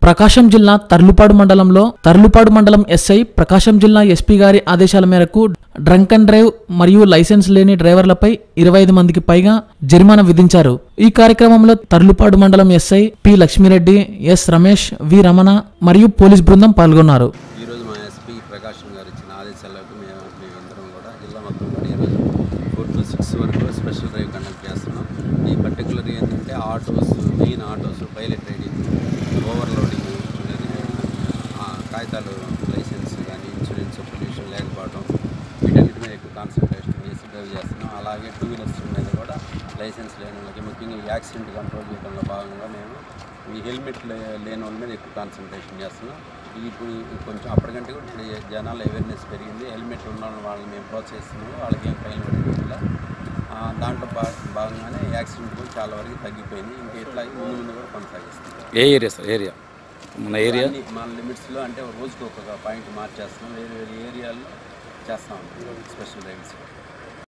ప్రకాశం జిల్లా తర్లుపాడు మండలంలో తర్లుపాడు మండలం ఎస్ఐ ప్రకాశం జిల్లా ఎస్పీ గారి ఆదేశాల మేరకు డ్రంక్ అండ్ డ్రైవ్ మరియు లైసెన్స్ లేని డ్రైవర్లపై ఇరవై ఐదు మందికి పైగా జరిమానా విధించారు ఈ కార్యక్రమంలో తర్లుపాడు మండలం SI P Lakshmireddy S Ramesh V Ramana మరియు పోలీస్ బృందం పాల్గొన్నారు ఈరోజు మా ఎస్పీ ప్రకాశం గారు ఇచ్చిన ఆదేశాలకు మేము మేమందరం కూడా జిల్లా మొత్తం కూడా ఈరోజు ఫోర్ టు సిక్స్ వరకు స్పెషల్ డ్రైవ్ కండక్ట్ చేస్తున్నాం ఈ పర్టికులర్ ఏంటంటే autos main autos pilot riding overloading కాగితాలు లైసెన్స్ కానీ ఇన్సూరెన్స్ పొల్యూషన్ లేకపోవడం వీటన్నిటి మీద ఎక్కువ కాన్సన్ట్రేషన్ చేసి డ్రైవ్ చేస్తున్నాం అలాగే టూ వీలర్స్ మీద కూడా లైసెన్స్ లేని వాళ్ళకి ముఖ్యంగా ఈ యాక్సిడెంట్ కంట్రోల్ చేయడంలో భాగంగా మేము ఈ హెల్మెట్ లే- లేని వాళ్ళ మీద ఎక్కువ కాన్సన్ట్రేషన్ చేస్తున్నాం ఇప్పుడు కొంచెం అప్పటికంటే కూడా ఇప్పుడు జనాల అవేర్నెస్ పెరిగింది హెల్మెట్ ఉన్న వాళ్ళని మేము ప్రోత్సహిస్తున్నాము వాళ్ళకి ఏం ఫైన్ పడిపోతుందా దాంట్లో భా భాగంగానే యాక్సిడెంట్ కూడా చాలా వరకు తగ్గిపోయింది ఇంకా ఇట్లా ముందు ముందు కూడా కొనసాగిస్తుంది ఏ ఏరియా సార్ ఏరియా మన ఏరియా అన్ని మన లిమిట్స్లో అంటే రోజుకు ఒక్కొక్క పాయింట్ మార్చేస్తున్నాం వేరే వేరే ఏరియాల్లో చేస్తాం స్పెషల్ రైడ్స్